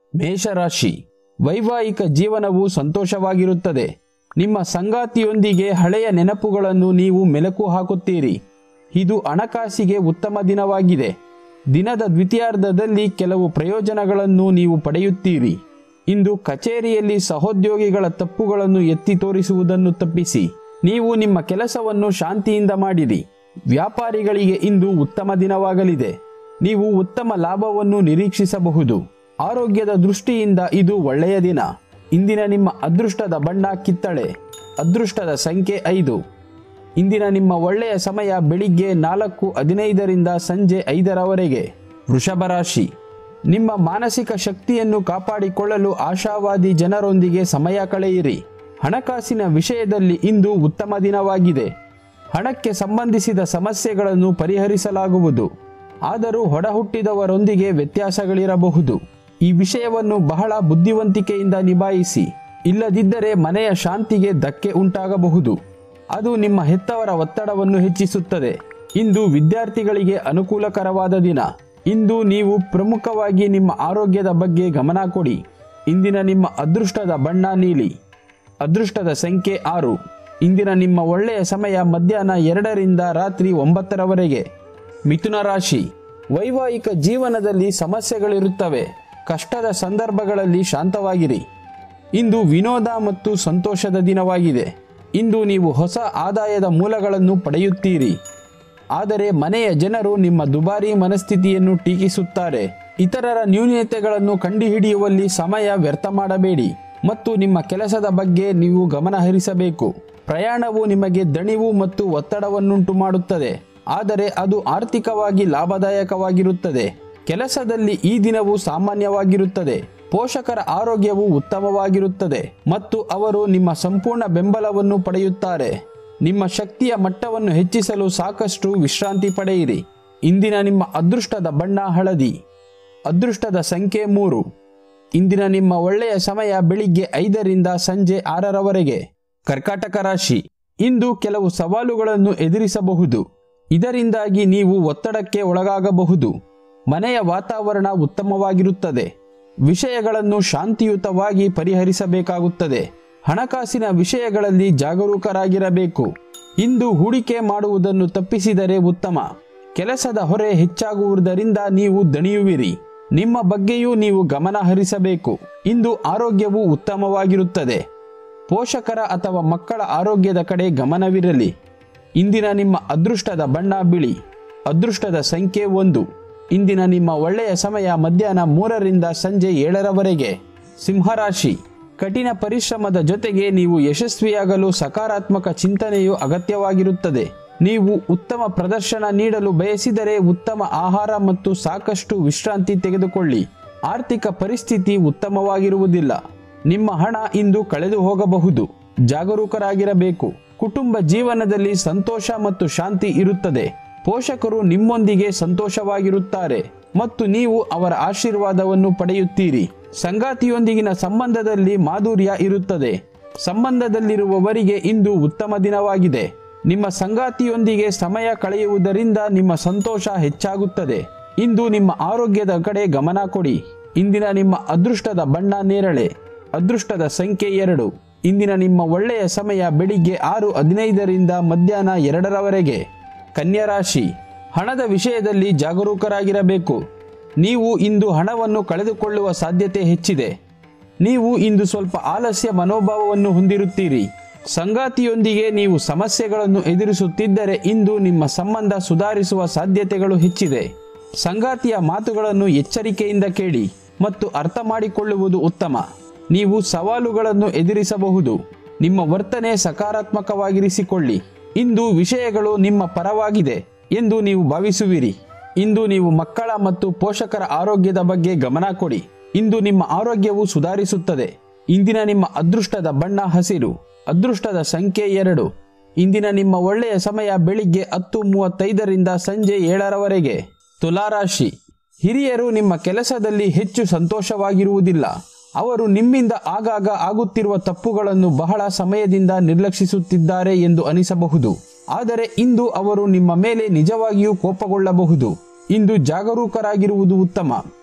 ಮೇಷರಾಶಿ ವೈವಾಹಿಕ ಜೀವನವು ಸಂತೋಷವಾಗಿರುತ್ತದೆ ನಿಮ್ಮ ಸಂಗಾತಿಯೊಂದಿಗೆ ಹಳೆಯ ನೆನಪುಗಳನ್ನು ನೀವು ಮೆಲುಕು ಹಾಕುತ್ತೀರಿ ಇದು ಹಣಕಾಸಿಗೆ ಉತ್ತಮ ದಿನವಾಗಿದೆ ದಿನದ ದ್ವಿತೀಯಾರ್ಧದಲ್ಲಿ ಕೆಲವು ಪ್ರಯೋಜನಗಳನ್ನು ನೀವು ಪಡೆಯುತ್ತೀರಿ ಇಂದು ಕಚೇರಿಯಲ್ಲಿ ಸಹೋದ್ಯೋಗಿಗಳ ತಪ್ಪುಗಳನ್ನು ಎತ್ತಿ ತೋರಿಸುವುದನ್ನು ತಪ್ಪಿಸಿ ನೀವು ನಿಮ್ಮ ಕೆಲಸವನ್ನು ಶಾಂತಿಯಿಂದ ಮಾಡಿರಿ ವ್ಯಾಪಾರಿಗಳಿಗೆ ಇಂದು ಉತ್ತಮ ದಿನವಾಗಲಿದೆ ನೀವು ಉತ್ತಮ ಲಾಭವನ್ನು ನಿರೀಕ್ಷಿಸಬಹುದು ಆರೋಗ್ಯದ ದೃಷ್ಟಿಯಿಂದ ಇದು ಒಳ್ಳೆಯ ದಿನ ಇಂದಿನ ನಿಮ್ಮ ಅದೃಷ್ಟದ ಬಣ್ಣ ಕಿತ್ತಳೆ ಅದೃಷ್ಟದ ಸಂಖ್ಯೆ ಐದು ಇಂದಿನ ನಿಮ್ಮ ಒಳ್ಳೆಯ ಸಮಯ ಬೆಳಿಗ್ಗೆ ನಾಲ್ಕು ಹದಿನೈದರಿಂದ ಸಂಜೆ ಐದರವರೆಗೆ ವೃಷಭ ರಾಶಿ ನಿಮ್ಮ ಮಾನಸಿಕ ಶಕ್ತಿಯನ್ನು ಕಾಪಾಡಿಕೊಳ್ಳಲು ಆಶಾವಾದಿ ಜನರೊಂದಿಗೆ ಸಮಯ ಕಳೆಯಿರಿ ಹಣಕಾಸಿನ ವಿಷಯದಲ್ಲಿ ಇಂದು ಉತ್ತಮ ದಿನವಾಗಿದೆ ಹಣಕ್ಕೆ ಸಂಬಂಧಿಸಿದ ಸಮಸ್ಯೆಗಳನ್ನು ಪರಿಹರಿಸಲಾಗುವುದು ಆದರೂ ಹೊಡಹುಟ್ಟಿದವರೊಂದಿಗೆ ವ್ಯತ್ಯಾಸಗಳಿರಬಹುದು ಈ ವಿಷಯವನ್ನು ಬಹಳ ಬುದ್ಧಿವಂತಿಕೆಯಿಂದ ನಿಭಾಯಿಸಿ ಇಲ್ಲದಿದ್ದರೆ ಮನೆಯ ಶಾಂತಿಗೆ ಧಕ್ಕೆ ಉಂಟಾಗಬಹುದು ಅದು ನಿಮ್ಮ ಹೆತ್ತವರ ಒತ್ತಡವನ್ನು ಹೆಚ್ಚಿಸುತ್ತದೆ ಇಂದು ವಿದ್ಯಾರ್ಥಿಗಳಿಗೆ ಅನುಕೂಲಕರವಾದ ದಿನ ಇಂದು ನೀವು ಪ್ರಮುಖವಾಗಿ ನಿಮ್ಮ ಆರೋಗ್ಯದ ಬಗ್ಗೆ ಗಮನ ಕೊಡಿ ಇಂದಿನ ನಿಮ್ಮ ಅದೃಷ್ಟದ ಬಣ್ಣ ನೀಲಿ ಅದೃಷ್ಟದ ಸಂಖ್ಯೆ ಆರು ಇಂದಿನ ನಿಮ್ಮ ಒಳ್ಳೆಯ ಸಮಯ ಮಧ್ಯಾಹ್ನ ಎರಡರಿಂದ ರಾತ್ರಿ ಒಂಬತ್ತರವರೆಗೆ ಮಿಥುನ ರಾಶಿ ವೈವಾಹಿಕ ಜೀವನದಲ್ಲಿ ಸಮಸ್ಯೆಗಳಿರುತ್ತವೆ ಕಷ್ಟದ ಸಂದರ್ಭಗಳಲ್ಲಿ ಶಾಂತವಾಗಿರಿ ಇಂದು ವಿನೋದ ಮತ್ತು ಸಂತೋಷದ ದಿನವಾಗಿದೆ ಇಂದು ನೀವು ಹೊಸ ಆದಾಯದ ಮೂಲಗಳನ್ನು ಪಡೆಯುತ್ತೀರಿ ಆದರೆ ಮನೆಯ ಜನರು ನಿಮ್ಮ ದುಬಾರಿ ಮನಸ್ಥಿತಿಯನ್ನು ಟೀಕಿಸುತ್ತಾರೆ ಇತರರ ನ್ಯೂನತೆಗಳನ್ನು ಕಂಡುಹಿಡಿಯುವಲ್ಲಿ ಸಮಯ ವ್ಯರ್ಥ ಮಾಡಬೇಡಿ ಮತ್ತು ನಿಮ್ಮ ಕೆಲಸದ ಬಗ್ಗೆ ನೀವು ಗಮನ ಹರಿಸಬೇಕು ಪ್ರಯಾಣವು ನಿಮಗೆ ದಣಿವು ಮತ್ತು ಒತ್ತಡವನ್ನುಂಟು ಮಾಡುತ್ತದೆ ಆದರೆ ಅದು ಆರ್ಥಿಕವಾಗಿ ಲಾಭದಾಯಕವಾಗಿರುತ್ತದೆ ಕೆಲಸದಲ್ಲಿ ಈ ದಿನವು ಸಾಮಾನ್ಯವಾಗಿರುತ್ತದೆ ಪೋಷಕರ ಆರೋಗ್ಯವು ಉತ್ತಮವಾಗಿರುತ್ತದೆ ಮತ್ತು ಅವರು ನಿಮ್ಮ ಸಂಪೂರ್ಣ ಬೆಂಬಲವನ್ನು ಪಡೆಯುತ್ತಾರೆ ನಿಮ್ಮ ಶಕ್ತಿಯ ಮಟ್ಟವನ್ನು ಹೆಚ್ಚಿಸಲು ಸಾಕಷ್ಟು ವಿಶ್ರಾಂತಿ ಪಡೆಯಿರಿ ಇಂದಿನ ನಿಮ್ಮ ಅದೃಷ್ಟದ ಬಣ್ಣ ಹಳದಿ ಅದೃಷ್ಟದ ಸಂಖ್ಯೆ ಮೂರು ಇಂದಿನ ನಿಮ್ಮ ಒಳ್ಳೆಯ ಸಮಯ ಬೆಳಿಗ್ಗೆ ಐದರಿಂದ ಸಂಜೆ ಆರರವರೆಗೆ ಕರ್ಕಾಟಕ ರಾಶಿ ಇಂದು ಕೆಲವು ಸವಾಲುಗಳನ್ನು ಎದುರಿಸಬಹುದು ಇದರಿಂದಾಗಿ ನೀವು ಒತ್ತಡಕ್ಕೆ ಒಳಗಾಗಬಹುದು ಮನೆಯ ವಾತಾವರಣ ಉತ್ತಮವಾಗಿರುತ್ತದೆ ವಿಷಯಗಳನ್ನು ಶಾಂತಿಯುತವಾಗಿ ಪರಿಹರಿಸಬೇಕಾಗುತ್ತದೆ ಹಣಕಾಸಿನ ವಿಷಯಗಳಲ್ಲಿ ಜಾಗರೂಕರಾಗಿರಬೇಕು ಇಂದು ಹೂಡಿಕೆ ಮಾಡುವುದನ್ನು ತಪ್ಪಿಸಿದರೆ ಉತ್ತಮ ಕೆಲಸದ ಹೊರೆ ಹೆಚ್ಚಾಗುವುದರಿಂದ ನೀವು ದಣಿಯುವಿರಿ ನಿಮ್ಮ ಬಗ್ಗೆಯೂ ನೀವು ಗಮನ ಹರಿಸಬೇಕು ಇಂದು ಆರೋಗ್ಯವು ಉತ್ತಮವಾಗಿರುತ್ತದೆ ಪೋಷಕರ ಅಥವಾ ಮಕ್ಕಳ ಆರೋಗ್ಯದ ಕಡೆ ಗಮನವಿರಲಿ ಇಂದಿನ ನಿಮ್ಮ ಅದೃಷ್ಟದ ಬಣ್ಣ ಬಿಳಿ ಅದೃಷ್ಟದ ಸಂಖ್ಯೆ ಒಂದು ಇಂದಿನ ನಿಮ್ಮ ಒಳ್ಳೆಯ ಸಮಯ ಮಧ್ಯಾಹ್ನ ಮೂರರಿಂದ ಸಂಜೆ ಏಳರವರೆಗೆ ಸಿಂಹರಾಶಿ ಕಠಿಣ ಪರಿಶ್ರಮದ ಜೊತೆಗೆ ನೀವು ಯಶಸ್ವಿಯಾಗಲು ಸಕಾರಾತ್ಮಕ ಚಿಂತನೆಯು ಅಗತ್ಯವಾಗಿರುತ್ತದೆ ನೀವು ಉತ್ತಮ ಪ್ರದರ್ಶನ ನೀಡಲು ಬಯಸಿದರೆ ಉತ್ತಮ ಆಹಾರ ಮತ್ತು ಸಾಕಷ್ಟು ವಿಶ್ರಾಂತಿ ತೆಗೆದುಕೊಳ್ಳಿ ಆರ್ಥಿಕ ಪರಿಸ್ಥಿತಿ ಉತ್ತಮವಾಗಿರುವುದಿಲ್ಲ ನಿಮ್ಮ ಹಣ ಇಂದು ಕಳೆದು ಹೋಗಬಹುದು ಜಾಗರೂಕರಾಗಿರಬೇಕು ಕುಟುಂಬ ಜೀವನದಲ್ಲಿ ಸಂತೋಷ ಮತ್ತು ಶಾಂತಿ ಇರುತ್ತದೆ ಪೋಷಕರು ನಿಮ್ಮೊಂದಿಗೆ ಸಂತೋಷವಾಗಿರುತ್ತಾರೆ ಮತ್ತು ನೀವು ಅವರ ಆಶೀರ್ವಾದವನ್ನು ಪಡೆಯುತ್ತೀರಿ ಸಂಗಾತಿಯೊಂದಿಗಿನ ಸಂಬಂಧದಲ್ಲಿ ಮಾಧುರ್ಯ ಇರುತ್ತದೆ ಸಂಬಂಧದಲ್ಲಿರುವವರಿಗೆ ಇಂದು ಉತ್ತಮ ದಿನವಾಗಿದೆ ನಿಮ್ಮ ಸಂಗಾತಿಯೊಂದಿಗೆ ಸಮಯ ಕಳೆಯುವುದರಿಂದ ನಿಮ್ಮ ಸಂತೋಷ ಹೆಚ್ಚಾಗುತ್ತದೆ ಇಂದು ನಿಮ್ಮ ಆರೋಗ್ಯದ ಕಡೆ ಗಮನ ಕೊಡಿ ಇಂದಿನ ನಿಮ್ಮ ಅದೃಷ್ಟದ ಬಣ್ಣ ನೇರಳೆ ಅದೃಷ್ಟದ ಸಂಖ್ಯೆ ಎರಡು ಇಂದಿನ ನಿಮ್ಮ ಒಳ್ಳೆಯ ಸಮಯ ಬೆಳಿಗ್ಗೆ ಆರು ಹದಿನೈದರಿಂದ ಮಧ್ಯಾಹ್ನ ಎರಡರವರೆಗೆ ಕನ್ಯಾ ರಾಶಿ ಹಣದ ವಿಷಯದಲ್ಲಿ ಜಾಗರೂಕರಾಗಿರಬೇಕು ನೀವು ಇಂದು ಹಣವನ್ನು ಕಳೆದುಕೊಳ್ಳುವ ಸಾಧ್ಯತೆ ಹೆಚ್ಚಿದೆ ನೀವು ಇಂದು ಸ್ವಲ್ಪ ಆಲಸ್ಯ ಮನೋಭಾವವನ್ನು ಹೊಂದಿರುತ್ತೀರಿ ಸಂಗಾತಿಯೊಂದಿಗೆ ನೀವು ಸಮಸ್ಯೆಗಳನ್ನು ಎದುರಿಸುತ್ತಿದ್ದರೆ ಇಂದು ನಿಮ್ಮ ಸಂಬಂಧ ಸುಧಾರಿಸುವ ಸಾಧ್ಯತೆಗಳು ಹೆಚ್ಚಿದೆ ಸಂಗಾತಿಯ ಮಾತುಗಳನ್ನು ಎಚ್ಚರಿಕೆಯಿಂದ ಕೇಳಿ ಮತ್ತು ಅರ್ಥ ಮಾಡಿಕೊಳ್ಳುವುದು ಉತ್ತಮ ನೀವು ಸವಾಲುಗಳನ್ನು ಎದುರಿಸಬಹುದು ನಿಮ್ಮ ವರ್ತನೆ ಸಕಾರಾತ್ಮಕವಾಗಿರಿಸಿಕೊಳ್ಳಿ ಇಂದು ವಿಷಯಗಳು ನಿಮ್ಮ ಪರವಾಗಿದೆ ಎಂದು ನೀವು ಭಾವಿಸುವಿರಿ ಇಂದು ನೀವು ಮಕ್ಕಳ ಮತ್ತು ಪೋಷಕರ ಆರೋಗ್ಯದ ಬಗ್ಗೆ ಗಮನ ಕೊಡಿ ಇಂದು ನಿಮ್ಮ ಆರೋಗ್ಯವು ಸುಧಾರಿಸುತ್ತದೆ ಇಂದಿನ ನಿಮ್ಮ ಅದೃಷ್ಟದ ಬಣ್ಣ ಹಸಿರು ಅದೃಷ್ಟದ ಸಂಖ್ಯೆ ಎರಡು ಇಂದಿನ ನಿಮ್ಮ ಒಳ್ಳೆಯ ಸಮಯ ಬೆಳಿಗ್ಗೆ ಹತ್ತು ಮೂವತ್ತೈದರಿಂದ ಸಂಜೆ ಏಳರವರೆಗೆ ತುಲಾರಾಶಿ ಹಿರಿಯರು ನಿಮ್ಮ ಕೆಲಸದಲ್ಲಿ ಹೆಚ್ಚು ಸಂತೋಷವಾಗಿರುವುದಿಲ್ಲ ಅವರು ನಿಮ್ಮಿಂದ ಆಗಾಗ ಆಗುತ್ತಿರುವ ತಪ್ಪುಗಳನ್ನು ಬಹಳ ಸಮಯದಿಂದ ನಿರ್ಲಕ್ಷಿಸುತ್ತಿದ್ದಾರೆ ಎಂದು ಅನಿಸಬಹುದು ಆದರೆ ಇಂದು ಅವರು ನಿಮ್ಮ ಮೇಲೆ ನಿಜವಾಗಿಯೂ ಕೋಪಗೊಳ್ಳಬಹುದು ಇಂದು ಜಾಗರೂಕರಾಗಿರುವುದು ಉತ್ತಮ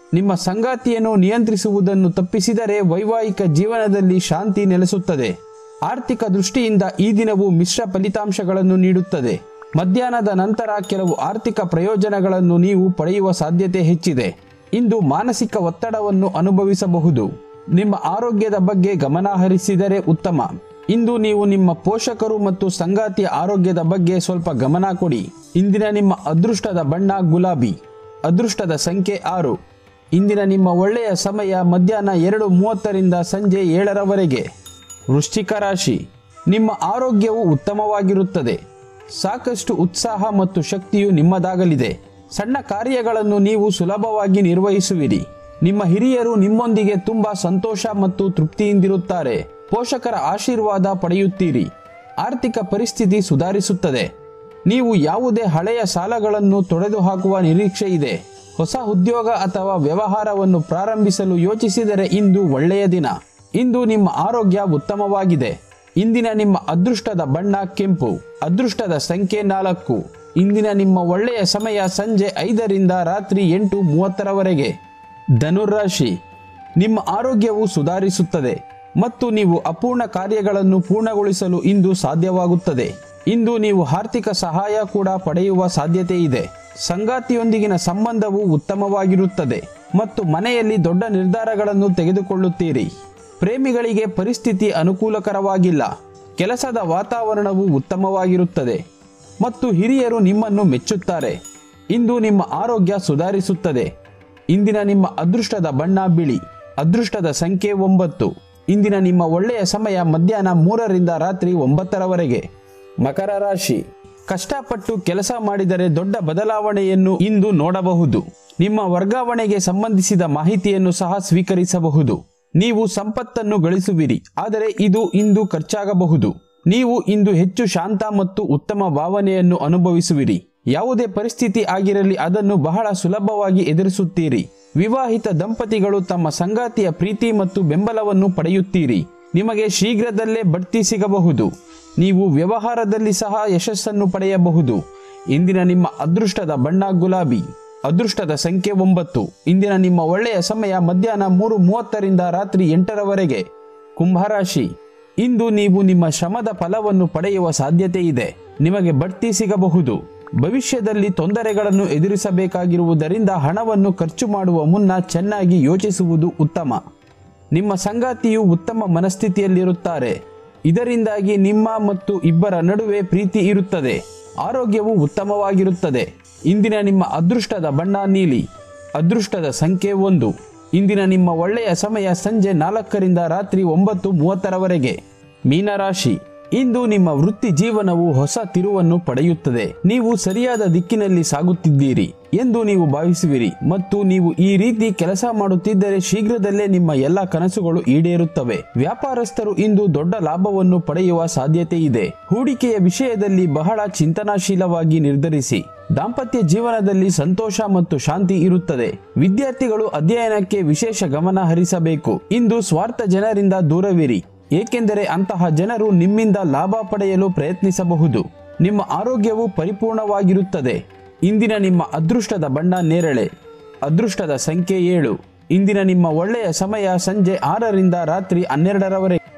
ನಿಮ್ಮ ಸಂಗಾತಿಯನ್ನು ನಿಯಂತ್ರಿಸುವುದನ್ನು ತಪ್ಪಿಸಿದರೆ ವೈವಾಹಿಕ ಜೀವನದಲ್ಲಿ ಶಾಂತಿ ನೆಲೆಸುತ್ತದೆ ಆರ್ಥಿಕ ದೃಷ್ಟಿಯಿಂದ ಈ ದಿನವು ಮಿಶ್ರ ಫಲಿತಾಂಶಗಳನ್ನು ನೀಡುತ್ತದೆ ಮಧ್ಯಾಹ್ನದ ನಂತರ ಕೆಲವು ಆರ್ಥಿಕ ಪ್ರಯೋಜನಗಳನ್ನು ನೀವು ಪಡೆಯುವ ಸಾಧ್ಯತೆ ಹೆಚ್ಚಿದೆ ಇಂದು ಮಾನಸಿಕ ಒತ್ತಡವನ್ನು ಅನುಭವಿಸಬಹುದು ನಿಮ್ಮ ಆರೋಗ್ಯದ ಬಗ್ಗೆ ಗಮನ ಹರಿಸಿದರೆ ಉತ್ತಮ ಇಂದು ನೀವು ನಿಮ್ಮ ಪೋಷಕರು ಮತ್ತು ಸಂಗಾತಿಯ ಆರೋಗ್ಯದ ಬಗ್ಗೆ ಸ್ವಲ್ಪ ಗಮನ ಕೊಡಿ ಇಂದಿನ ನಿಮ್ಮ ಅದೃಷ್ಟದ ಬಣ್ಣ ಗುಲಾಬಿ ಅದೃಷ್ಟದ ಸಂಖ್ಯೆ ಆರು ಇಂದಿನ ನಿಮ್ಮ ಒಳ್ಳೆಯ ಸಮಯ ಮಧ್ಯಾಹ್ನ ಎರಡು ಮೂವತ್ತರಿಂದ ಸಂಜೆ ಏಳರವರೆಗೆ ವೃಶ್ಚಿಕ ರಾಶಿ ನಿಮ್ಮ ಆರೋಗ್ಯವು ಉತ್ತಮವಾಗಿರುತ್ತದೆ ಸಾಕಷ್ಟು ಉತ್ಸಾಹ ಮತ್ತು ಶಕ್ತಿಯು ನಿಮ್ಮದಾಗಲಿದೆ ಸಣ್ಣ ಕಾರ್ಯಗಳನ್ನು ನೀವು ಸುಲಭವಾಗಿ ನಿರ್ವಹಿಸುವಿರಿ ನಿಮ್ಮ ಹಿರಿಯರು ನಿಮ್ಮೊಂದಿಗೆ ತುಂಬಾ ಸಂತೋಷ ಮತ್ತು ತೃಪ್ತಿಯಿಂದಿರುತ್ತಾರೆ ಪೋಷಕರ ಆಶೀರ್ವಾದ ಪಡೆಯುತ್ತೀರಿ ಆರ್ಥಿಕ ಪರಿಸ್ಥಿತಿ ಸುಧಾರಿಸುತ್ತದೆ ನೀವು ಯಾವುದೇ ಹಳೆಯ ಸಾಲಗಳನ್ನು ತೊಡೆದುಹಾಕುವ ನಿರೀಕ್ಷೆ ಇದೆ ಹೊಸ ಉದ್ಯೋಗ ಅಥವಾ ವ್ಯವಹಾರವನ್ನು ಪ್ರಾರಂಭಿಸಲು ಯೋಚಿಸಿದರೆ ಇಂದು ಒಳ್ಳೆಯ ದಿನ ಇಂದು ನಿಮ್ಮ ಆರೋಗ್ಯ ಉತ್ತಮವಾಗಿದೆ ಇಂದಿನ ನಿಮ್ಮ ಅದೃಷ್ಟದ ಬಣ್ಣ ಕೆಂಪು ಅದೃಷ್ಟದ ಸಂಖ್ಯೆ ನಾಲ್ಕು ಇಂದಿನ ನಿಮ್ಮ ಒಳ್ಳೆಯ ಸಮಯ ಸಂಜೆ ಐದರಿಂದ ರಾತ್ರಿ ಎಂಟು ಮೂವತ್ತರವರೆಗೆ ಧನುರಾಶಿ ನಿಮ್ಮ ಆರೋಗ್ಯವು ಸುಧಾರಿಸುತ್ತದೆ ಮತ್ತು ನೀವು ಅಪೂರ್ಣ ಕಾರ್ಯಗಳನ್ನು ಪೂರ್ಣಗೊಳಿಸಲು ಇಂದು ಸಾಧ್ಯವಾಗುತ್ತದೆ ಇಂದು ನೀವು ಆರ್ಥಿಕ ಸಹಾಯ ಕೂಡ ಪಡೆಯುವ ಸಾಧ್ಯತೆ ಇದೆ ಸಂಗಾತಿಯೊಂದಿಗಿನ ಸಂಬಂಧವು ಉತ್ತಮವಾಗಿರುತ್ತದೆ ಮತ್ತು ಮನೆಯಲ್ಲಿ ದೊಡ್ಡ ನಿರ್ಧಾರಗಳನ್ನು ತೆಗೆದುಕೊಳ್ಳುತ್ತೀರಿ ಪ್ರೇಮಿಗಳಿಗೆ ಪರಿಸ್ಥಿತಿ ಅನುಕೂಲಕರವಾಗಿಲ್ಲ ಕೆಲಸದ ವಾತಾವರಣವು ಉತ್ತಮವಾಗಿರುತ್ತದೆ ಮತ್ತು ಹಿರಿಯರು ನಿಮ್ಮನ್ನು ಮೆಚ್ಚುತ್ತಾರೆ ಇಂದು ನಿಮ್ಮ ಆರೋಗ್ಯ ಸುಧಾರಿಸುತ್ತದೆ ಇಂದಿನ ನಿಮ್ಮ ಅದೃಷ್ಟದ ಬಣ್ಣ ಬಿಳಿ ಅದೃಷ್ಟದ ಸಂಖ್ಯೆ ಒಂಬತ್ತು ಇಂದಿನ ನಿಮ್ಮ ಒಳ್ಳೆಯ ಸಮಯ ಮಧ್ಯಾಹ್ನ ಮೂರರಿಂದ ರಾತ್ರಿ ಒಂಬತ್ತರವರೆಗೆ ಮಕರ ರಾಶಿ ಕಷ್ಟಪಟ್ಟು ಕೆಲಸ ಮಾಡಿದರೆ ದೊಡ್ಡ ಬದಲಾವಣೆಯನ್ನು ಇಂದು ನೋಡಬಹುದು ನಿಮ್ಮ ವರ್ಗಾವಣೆಗೆ ಸಂಬಂಧಿಸಿದ ಮಾಹಿತಿಯನ್ನು ಸಹ ಸ್ವೀಕರಿಸಬಹುದು ನೀವು ಸಂಪತ್ತನ್ನು ಗಳಿಸುವಿರಿ ಆದರೆ ಇದು ಇಂದು ಖರ್ಚಾಗಬಹುದು ನೀವು ಇಂದು ಹೆಚ್ಚು ಶಾಂತ ಮತ್ತು ಉತ್ತಮ ಭಾವನೆಯನ್ನು ಅನುಭವಿಸುವಿರಿ ಯಾವುದೇ ಪರಿಸ್ಥಿತಿ ಆಗಿರಲಿ ಅದನ್ನು ಬಹಳ ಸುಲಭವಾಗಿ ಎದುರಿಸುತ್ತೀರಿ ವಿವಾಹಿತ ದಂಪತಿಗಳು ತಮ್ಮ ಸಂಗಾತಿಯ ಪ್ರೀತಿ ಮತ್ತು ಬೆಂಬಲವನ್ನು ಪಡೆಯುತ್ತೀರಿ ನಿಮಗೆ ಶೀಘ್ರದಲ್ಲೇ ಬಡ್ತಿ ಸಿಗಬಹುದು ನೀವು ವ್ಯವಹಾರದಲ್ಲಿ ಸಹ ಯಶಸ್ಸನ್ನು ಪಡೆಯಬಹುದು ಇಂದಿನ ನಿಮ್ಮ ಅದೃಷ್ಟದ ಬಣ್ಣ ಗುಲಾಬಿ ಅದೃಷ್ಟದ ಸಂಖ್ಯೆ ಒಂಬತ್ತು ಇಂದಿನ ನಿಮ್ಮ ಒಳ್ಳೆಯ ಸಮಯ ಮಧ್ಯಾಹ್ನ ಮೂರು ಮೂವತ್ತರಿಂದ ರಾತ್ರಿ ಎಂಟರವರೆಗೆ ಕುಂಭರಾಶಿ ಇಂದು ನೀವು ನಿಮ್ಮ ಶ್ರಮದ ಫಲವನ್ನು ಪಡೆಯುವ ಸಾಧ್ಯತೆ ಇದೆ ನಿಮಗೆ ಬಡ್ತಿ ಸಿಗಬಹುದು ಭವಿಷ್ಯದಲ್ಲಿ ತೊಂದರೆಗಳನ್ನು ಎದುರಿಸಬೇಕಾಗಿರುವುದರಿಂದ ಹಣವನ್ನು ಖರ್ಚು ಮಾಡುವ ಮುನ್ನ ಚೆನ್ನಾಗಿ ಯೋಚಿಸುವುದು ಉತ್ತಮ ನಿಮ್ಮ ಸಂಗಾತಿಯು ಉತ್ತಮ ಮನಸ್ಥಿತಿಯಲ್ಲಿರುತ್ತಾರೆ ಇದರಿಂದಾಗಿ ನಿಮ್ಮ ಮತ್ತು ಇಬ್ಬರ ನಡುವೆ ಪ್ರೀತಿ ಇರುತ್ತದೆ ಆರೋಗ್ಯವು ಉತ್ತಮವಾಗಿರುತ್ತದೆ ಇಂದಿನ ನಿಮ್ಮ ಅದೃಷ್ಟದ ಬಣ್ಣ ನೀಲಿ ಅದೃಷ್ಟದ ಸಂಖ್ಯೆ ಒಂದು ಇಂದಿನ ನಿಮ್ಮ ಒಳ್ಳೆಯ ಸಮಯ ಸಂಜೆ ನಾಲ್ಕರಿಂದ ರಾತ್ರಿ ಒಂಬತ್ತು ಮೂವತ್ತರವರೆಗೆ ಮೀನರಾಶಿ ಇಂದು ನಿಮ್ಮ ವೃತ್ತಿ ಜೀವನವು ಹೊಸ ತಿರುವನ್ನು ಪಡೆಯುತ್ತದೆ ನೀವು ಸರಿಯಾದ ದಿಕ್ಕಿನಲ್ಲಿ ಸಾಗುತ್ತಿದ್ದೀರಿ ಎಂದು ನೀವು ಭಾವಿಸುವಿರಿ ಮತ್ತು ನೀವು ಈ ರೀತಿ ಕೆಲಸ ಮಾಡುತ್ತಿದ್ದರೆ ಶೀಘ್ರದಲ್ಲೇ ನಿಮ್ಮ ಎಲ್ಲ ಕನಸುಗಳು ಈಡೇರುತ್ತವೆ ವ್ಯಾಪಾರಸ್ಥರು ಇಂದು ದೊಡ್ಡ ಲಾಭವನ್ನು ಪಡೆಯುವ ಸಾಧ್ಯತೆ ಇದೆ ಹೂಡಿಕೆಯ ವಿಷಯದಲ್ಲಿ ಬಹಳ ಚಿಂತನಾಶೀಲವಾಗಿ ನಿರ್ಧರಿಸಿ ದಾಂಪತ್ಯ ಜೀವನದಲ್ಲಿ ಸಂತೋಷ ಮತ್ತು ಶಾಂತಿ ಇರುತ್ತದೆ ವಿದ್ಯಾರ್ಥಿಗಳು ಅಧ್ಯಯನಕ್ಕೆ ವಿಶೇಷ ಗಮನ ಹರಿಸಬೇಕು ಇಂದು ಸ್ವಾರ್ಥ ಜನರಿಂದ ದೂರವಿರಿ ಏಕೆಂದರೆ ಅಂತಹ ಜನರು ನಿಮ್ಮಿಂದ ಲಾಭ ಪಡೆಯಲು ಪ್ರಯತ್ನಿಸಬಹುದು ನಿಮ್ಮ ಆರೋಗ್ಯವು ಪರಿಪೂರ್ಣವಾಗಿರುತ್ತದೆ ಇಂದಿನ ನಿಮ್ಮ ಅದೃಷ್ಟದ ಬಣ್ಣ ನೇರಳೆ ಅದೃಷ್ಟದ ಸಂಖ್ಯೆ ಏಳು ಇಂದಿನ ನಿಮ್ಮ ಒಳ್ಳೆಯ ಸಮಯ ಸಂಜೆ ಆರರಿಂದ ರಾತ್ರಿ ಹನ್ನೆರಡರವರೆಗೆ